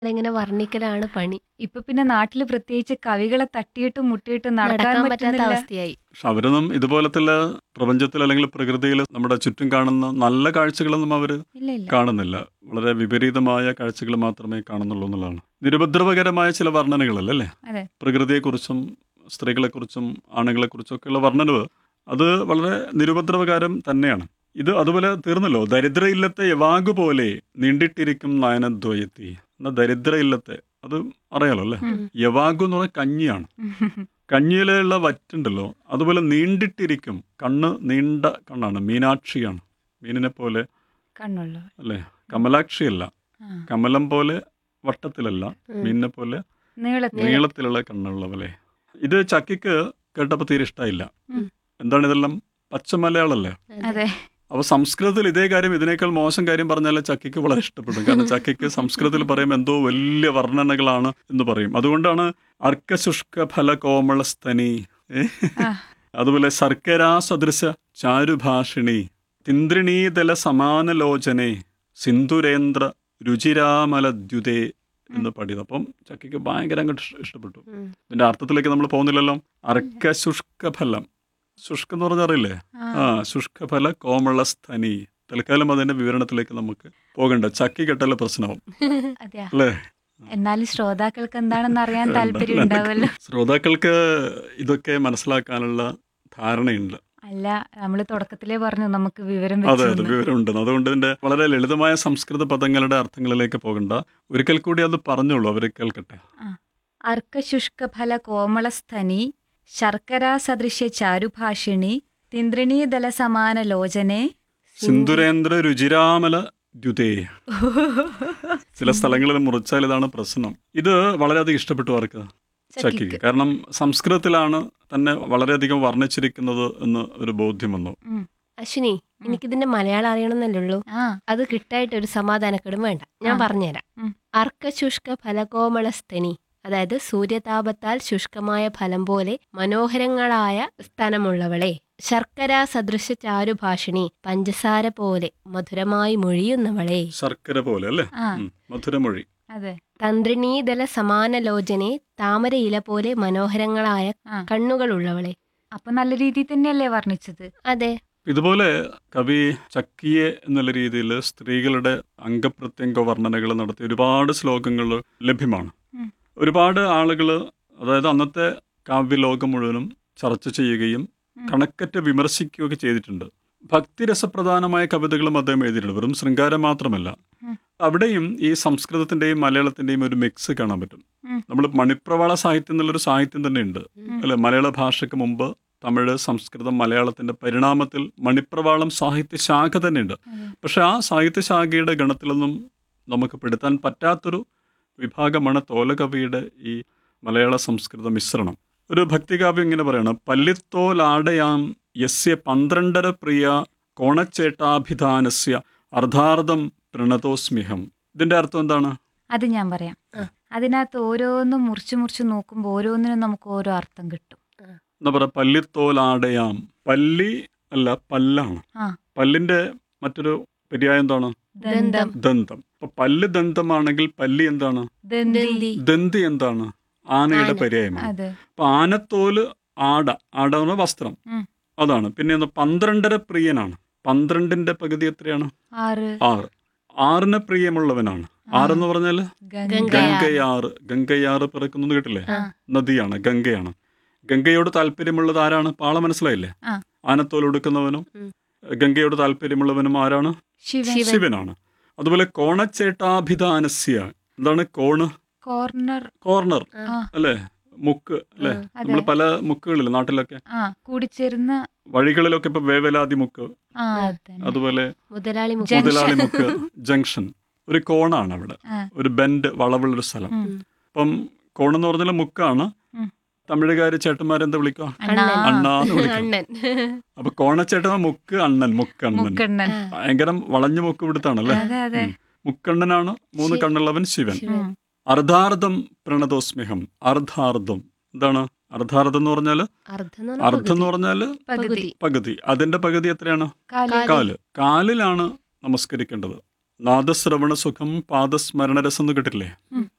അതിങ്ങനെ വർണ്ണിക്കലാണ് പണി. ഇപ്പൊ പിന്നെ നാട്ടില് പ്രത്യേകിച്ച് കവികളെ തട്ടിയിട്ടും മുട്ടിയിട്ടും നടക്കാൻ നടക്കാൻ പറ്റാത്ത പറ്റുന്നില്ല. അവസ്ഥയായി. പക്ഷെ അവരൊന്നും ഇതുപോലത്തുള്ള പ്രപഞ്ചത്തിൽ അല്ലെങ്കിൽ പ്രകൃതിയിൽ നമ്മുടെ ചുറ്റും കാണുന്ന നല്ല കാഴ്ചകളൊന്നും അവർ ഇല്ല ഇല്ല കാണുന്നില്ല വളരെ വിപരീതമായ കാഴ്ചകൾ മാത്രമേ കാണുന്നുള്ളൂ എന്നുള്ളതാണ് നിരുപദ്രവകരമായ ചില വർണ്ണനകളല്ലേ അല്ലേ അതെ. പ്രകൃതിയെക്കുറിച്ചും സ്ത്രീകളെക്കുറിച്ചും ആണുങ്ങളെക്കുറിച്ചും ഒക്കെയുള്ള വർണ്ണനവ് അത് വളരെ നിരുപദ്രവകാരം തന്നെയാണ് ഇത് അതുപോലെ തീർന്നല്ലോ ദരിദ്ര ഇല്ലത്തെ യവാഗു പോലെ നീണ്ടിട്ടിരിക്കും നയനദ്വയത്തി എന്നാ ദരിദ്ര ഇല്ലത്തെ അത് അറിയാലോ അല്ലേ ഉം. യവാഗു എന്ന് പറഞ്ഞാൽ കഞ്ഞിയാണ് കഞ്ഞിയിലുള്ള വറ്റുണ്ടല്ലോ അതുപോലെ നീണ്ടിട്ടിരിക്കും കണ്ണ് നീണ്ട കണ്ണാണ് മീനാക്ഷിയാണ് മീനിനെ പോലെ കണ്ണുള്ളു അല്ലേ കമലാക്ഷിയല്ല ആ. കമലം പോലെ വട്ടത്തിലല്ല ഉം. മീനിനെ പോലെ നീളത്തിൽ നീളത്തിലുള്ള കണ്ണുള്ളവലെ ഇത് ചക്കിക്ക് കേട്ടപ്പോൾ തീരെ ഇഷ്ടമായില്ല ഉം. എന്താണ് ഇതെല്ലാം പച്ച മലയാളല്ലേ അതെ അപ്പോൾ സംസ്കൃതത്തിൽ ഇതേ കാര്യം ഇതിനേക്കാൾ മോശം കാര്യം പറഞ്ഞാൽ ചക്കിക്ക് വളരെ ഇഷ്ടപ്പെടും കാരണം ചക്കിക്ക് സംസ്കൃതത്തിൽ പറയുമ്പോൾ എന്തോ വലിയ വർണ്ണനകളാണ് എന്ന് പറയും അതുകൊണ്ടാണ് അർക്കശുഷ്ക ഫല കോമളസ്തനി ഏ? ആ. അതുപോലെ ശർക്കര സദൃശ ചാരുഭാഷിണി തിന്ദ്രിണീതല സമാനലോചനെ സിന്ധുരേന്ദ്ര രുചിരാമലദ്യുതേ എന്ന് പാടിയത് അപ്പം ചക്കിക്ക് ഭയങ്കര അങ്ങോട്ട് ഇഷ്- ഇഷ്ടപ്പെട്ടു ഉം. ഇതിന്റെ അർത്ഥത്തിലേക്ക് നമ്മൾ പോകുന്നില്ലല്ലോ അർക്ക ശുഷ്കഫലം ശുഷ്കം എന്ന് പറഞ്ഞാൽ അറിയില്ലേ ആ ശുഷ്കഫല കോമളസ്ഥനി തൽക്കാലം അതിന്റെ വിവരണത്തിലേക്ക് നമുക്ക് പോകണ്ട ചക്കി കെട്ടല്ല പ്രശ്നവും അതെയാ അല്ലേ എന്നാലും ശ്രോതാക്കൾക്ക് എന്താണെന്ന് അറിയാൻ താല്പര്യം ഉണ്ടാവുമല്ലോ ശ്രോതാക്കൾക്ക് ഇതൊക്കെ മനസ്സിലാക്കാനുള്ള ധാരണയുണ്ട് അല്ല നമ്മള് തുടക്കത്തിലേ പറഞ്ഞു നമുക്ക് വിവരം അതെ വെച്ചു അതെ എന്ന്. വിവരമുണ്ട് അതുകൊണ്ട് ഇതിന്റെ വളരെ ലളിതമായ സംസ്കൃത പദങ്ങളുടെ അർത്ഥങ്ങളിലേക്ക് പോകണ്ട ഒരിക്കൽ കൂടി അത് പറഞ്ഞോളൂ അവർ കേൾക്കട്ടെ അർക്കശുഷ്കഫല കോമളസ്ഥനി ശർക്കര സദൃശ്യ ചാരുഭാഷിണി തിന്ദ്രിണീദല സമാന ലോചനെ സിന്ധുരേന്ദ്ര രുചിരാമല ദ്യുതേ ചില സ്ഥലങ്ങളിൽ മുറിച്ചാൽ ഇതാണ് പ്രശ്നം ഇത് വളരെയധികം ഇഷ്ടപ്പെട്ടു അവർക്ക് ചക്കിക്ക് കാരണം സംസ്കൃതത്തിലാണ് തന്നെ വളരെയധികം വർണ്ണിച്ചിരിക്കുന്നത് എന്ന് ഒരു ബോധ്യം വന്നു അശ്വിനി എനിക്കിതിന്റെ മലയാളം അറിയണമെന്നല്ലേ ഉള്ളൂ ആ അത് കിട്ടായിട്ട് ഒരു സമാധാനക്കേടും വേണ്ട ഞാൻ ആ. പറഞ്ഞുതരാം ഉം. അർക്കശുഷ്ക ഫലകോമളസ്തനി അതായത് സൂര്യതാപത്താൽ ശുഷ്കമായ ഫലം പോലെ മനോഹരങ്ങളായ സ്ഥാനമുള്ളവളെ ശർക്കര സദൃശ ചാരുഭാഷിണി പഞ്ചസാര പോലെ മധുരമായി മൊഴിയുന്നവളെ ശർക്കര പോലെ അല്ലേ ആ ഉം, മധുരമൊഴി അതെ തന്ത്രിണീതല സമാനലോചനെ താമരയില പോലെ മനോഹരങ്ങളായ ആ. കണ്ണുകളുള്ളവളെ അപ്പൊ നല്ല രീതിയിൽ തന്നെയല്ലേ വർണ്ണിച്ചത് അതെ ഇതുപോലെ കവി ചക്കിയെ എന്നുള്ള രീതിയിൽ സ്ത്രീകളുടെ അംഗപ്രത്യംഗ വർണ്ണനകൾ നടത്തിയ ഒരുപാട് ശ്ലോകങ്ങൾ ലഭ്യമാണ് ഉം. ഒരുപാട് ആളുകൾ അതായത് അന്നത്തെ കാവ്യലോകം മുഴുവനും ചർച്ച ചെയ്യുകയും ഉം. കണക്കറ്റ് വിമർശിക്കുകയൊക്കെ ചെയ്തിട്ടുണ്ട് ഭക്തിരസപ്രധാനമായ കവിതകളും അദ്ദേഹം എഴുതിയിട്ടുണ്ട് വെറും ശൃംഗാരം മാത്രമല്ല ഉം. അവിടെയും ഈ സംസ്കൃതത്തിന്റെയും മലയാളത്തിന്റെയും ഒരു മിക്സ് കാണാൻ പറ്റും ഉം. നമ്മൾ മണിപ്രവാള സാഹിത്യം എന്നുള്ളൊരു സാഹിത്യം തന്നെ ഉണ്ട് അല്ലെ മലയാള ഭാഷയ്ക്ക് മുമ്പ് തമിഴ് സംസ്കൃതം മലയാളത്തിന്റെ പരിണാമത്തിൽ മണിപ്രവാളം സാഹിത്യ ശാഖ തന്നെയുണ്ട് അതെ. പക്ഷെ ആ സാഹിത്യ ശാഖയുടെ ഗണത്തിലൊന്നും നമുക്ക് പെടുത്താൻ പറ്റാത്തൊരു വിഭാഗമാണ് തോലകവിയുടെ ഈ മലയാള സംസ്കൃത മിശ്രണം ഒരു ഭക്തികാവ്യം ഇങ്ങനെ പറയണം പല്ലിത്തോലാടയാം യസ്യ പന്ത്രണ്ടര പ്രിയ കോണച്ചേട്ടാഭിധാനസ്യ അർദ്ധാർത്ഥം പ്രണതോസ്മ്യഹം ഇതിന്റെ അർത്ഥം എന്താണ് അത് ഞാൻ പറയാം ആ. അതിനകത്ത് ഓരോന്നും മുറിച്ച് മുറിച്ച് നോക്കുമ്പോൾ ഓരോന്നിനും നമുക്ക് ഓരോ അർത്ഥം കിട്ടും എന്താ പറയാ പല്ലിത്തോലാടയാം പല്ലി അല്ല പല്ലാണ് ആ. പല്ലിന്റെ മറ്റൊരു പര്യായം എന്താണ് ദന്തം ദന്തം അപ്പൊ പല്ല് ദന്തമാണെങ്കിൽ പല്ലി എന്താണ് ദന്തി ദന്തി. ദന്തി എന്താണ് ആനയുടെ ആന. പര്യായമാണ് അതെ അപ്പൊ ആനത്തോല് ആട ആട എന്ന് പറഞ്ഞാൽ വസ്ത്രം ഉം. അതാണ് പിന്നെ ഒന്ന് പന്ത്രണ്ടര പ്രിയനാണ് പന്ത്രണ്ടിന്റെ പകുതി എത്രയാണ് ആറ് ആറ് ആറിന് പ്രിയമുള്ളവനാണ് ആറെന്ന് പറഞ്ഞാല് ഗംഗ ഗംഗയാർ. ഗംഗയാറ് ഗംഗയാറ് പിറക്കുന്നത് കേട്ടില്ലേ ആ. നദിയാണ് ഗംഗയാണ് ഗംഗയോട് താല്പര്യമുള്ളത് ആരാണ് പാള മനസ്സിലായില്ലേ ആ. ആനത്തോൽ എടുക്കുന്നവനും ഉം. ഗംഗയോട് താല്പര്യമുള്ളവനും ആരാണ് ശിവൻ ശിവൻ. ശിവനാണ് അതുപോലെ കോണച്ചേട്ടാഭിധാനസ്യ എന്താണ് കോണ് കോർണർ കോർണർ ആ അല്ലേ മുക്ക് അല്ലേ അതെ നമ്മൾ പല മുക്കുകളിൽ നാട്ടിലൊക്കെ ആ കൂടിച്ചേരുന്ന വഴികളിലൊക്കെ ഇപ്പൊ വേവലാതി മുക്ക് ആ ആ. അതന്നെ. അതുപോലെ മുതലാളി മുഖ ജംഗ്ഷൻ. മുതലാളി മുക്ക് ജംഗ്ഷൻ ഒരു കോണാണ് അവിടെ ആ. ഒരു ബെൻഡ് വളവുള്ളൊരു സ്ഥലം ഉം. അപ്പം കോണെന്ന് പറഞ്ഞാൽ മുക്കാണ് ഉം. തമിഴുകാര് ചേട്ടന്മാരെന്താ വിളിക്കുക അണ്ണാ. അണ്ണാന്ന് വിളിക്കും അണ്ണൻ അപ്പൊ കോണച്ചേട്ടൻ മുക്ക് അണ്ണൻ മുക്കണ്ണൻ മുക്കണ്ണൻ ഭയങ്കര വളഞ്ഞു മുക്ക് പിടുത്താണല്ലേ അതെ അതെ ഉം. മുക്കണ്ണനാണ് മൂന്ന് ശി- കണ്ണുള്ളവൻ ശിവൻ ശിവൻ. ഉം. അർദ്ധാർത്ഥം പ്രണതോസ്മ്യഹം അർദ്ധാർത്ഥം എന്താണ് അർദ്ധാർത്ഥം എന്ന് പറഞ്ഞാല് അർദ്ധം എന്ന് അർദ്ധം എന്ന് പറഞ്ഞാൽ പറഞ്ഞാല് പകുതി പകുതി അതിന്റെ പകുതി എത്രയാണ് കാല് കാല്. കാല് കാലിലാണ് നമസ്കരിക്കേണ്ടത് നാദശ്രവണ സുഖം പാദസ്മരണരസം എന്ന് കേട്ടില്ലേ ഉം.